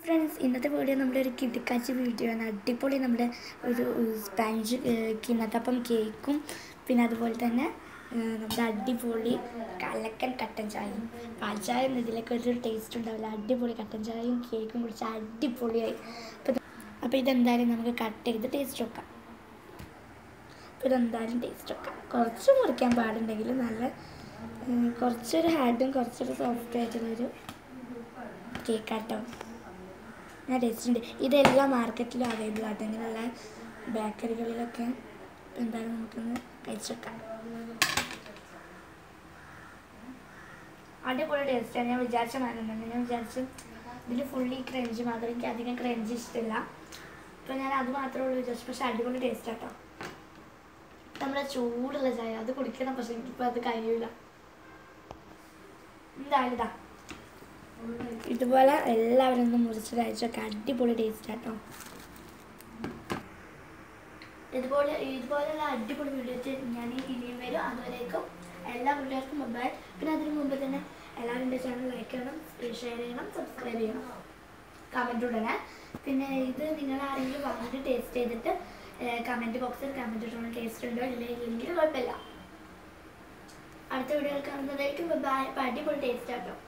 friends ഇന്നത്തെ video നമ്മുടെ ഒരു കിടക്കാച്ചി വീഡിയോ ആണ് അടിപൊളി നമ്മുടെ ഒരു സ്പാഞ്ച് കിണ്ണത്തപ്പം കേക്കും പിന്നെ അതുപോലെ തന്നെ ഏഹ്, നമ്മുടെ അടിപൊളി കലക്കൻ കട്ടൻ ചായയും പാൽ ചായ ഒന്നും ഇതിലൊക്കെ ഒരു ടേസ്റ്റ് ഉണ്ടാവില്ല അടിപൊളി കട്ടൻ ചായയും കേക്കും കുടിച്ച് അടിപൊളിയായി അപ്പോൾ അപ്പോൾ ഇതെന്തായാലും നമുക്ക് കട്ട് ചെയ്ത് ടേസ്റ്റ് നോക്കാം അപ്പോൾ ഇതെന്തായാലും ടേസ്റ്റ് നോക്കാം കുറച്ച് മുറിക്കാൻ പാടുണ്ടെങ്കിൽ നല്ല ഏഹ്, കുറച്ചൊരു ഹാർഡും കുറച്ചൊരു സോഫ്റ്റ് ആയിട്ടുള്ളൊരു കേക്കാട്ടോ ഞാൻ ടേസ്റ്റ് ഉണ്ട് ഇതെല്ലാം മാർക്കറ്റിലും അവൈലബിൾ ആട്ടോ ഇങ്ങനെയുള്ള ബേക്കറികളിലൊക്കെ എന്തായാലും നമുക്കൊന്ന് കഴിച്ചു വെക്കാം അടിപൊളി ടേസ്റ്റാണ് ഞാൻ വിചാരിച്ച മാറുന്നുണ്ട് ഞാൻ വിചാരിച്ചു ഇതിൽ ഫുള്ളി ക്രഞ്ച് മാത്രം എനിക്ക് അധികം ക്രഞ്ച് ഇഷ്ടമില്ല അപ്പോൾ ഞാൻ അത് മാത്രമേ ഉള്ളൂ വിചാരിച്ചു പക്ഷെ അടിപൊളി ടേസ്റ്റ് ആട്ടോ നമ്മുടെ ചൂടുള്ള ചായ അത് കുടിക്കണം പക്ഷെ എനിക്കിപ്പോൾ അത് കഴിയില്ല എന്തായാലും ഇതാ ഇതുപോലെ എല്ലാവരും ഒന്ന് മുറിച്ച് കഴിച്ചൊക്കെ അടിപൊളി ടേസ്റ്റ് ആട്ടോ ഇതുപോലെ ഇതുപോലെയുള്ള അടിപൊളി വീഡിയോസ് ഞാൻ ഇനിയും വരും അതുവരേക്കും എല്ലാ പിള്ളേർക്കും മൊബൈൽ പിന്നെ അതിന് മുമ്പ് തന്നെ എല്ലാവരും എൻ്റെ ചാനൽ ലൈക്ക് ചെയ്യണം ഷെയർ ചെയ്യണം സബ്സ്ക്രൈബ് ചെയ്യണം കമൻറ്റ് ഇടണേ പിന്നെ ഇത് നിങ്ങൾ ആരെങ്കിലും വന്നിട്ട് ടേസ്റ്റ് ചെയ്തിട്ട് കമൻറ്റ് ബോക്സിൽ കമൻറ്റ് ഇടണം ടേസ്റ്റ് ഉണ്ടോ ഇല്ല ഇല്ലെങ്കിൽ കുഴപ്പമില്ല അടുത്ത വീഡിയോയിൽ കാണുന്നതായിരിക്കും ബൈ അടിപൊളി ടേസ്റ്റ് ആട്ടോ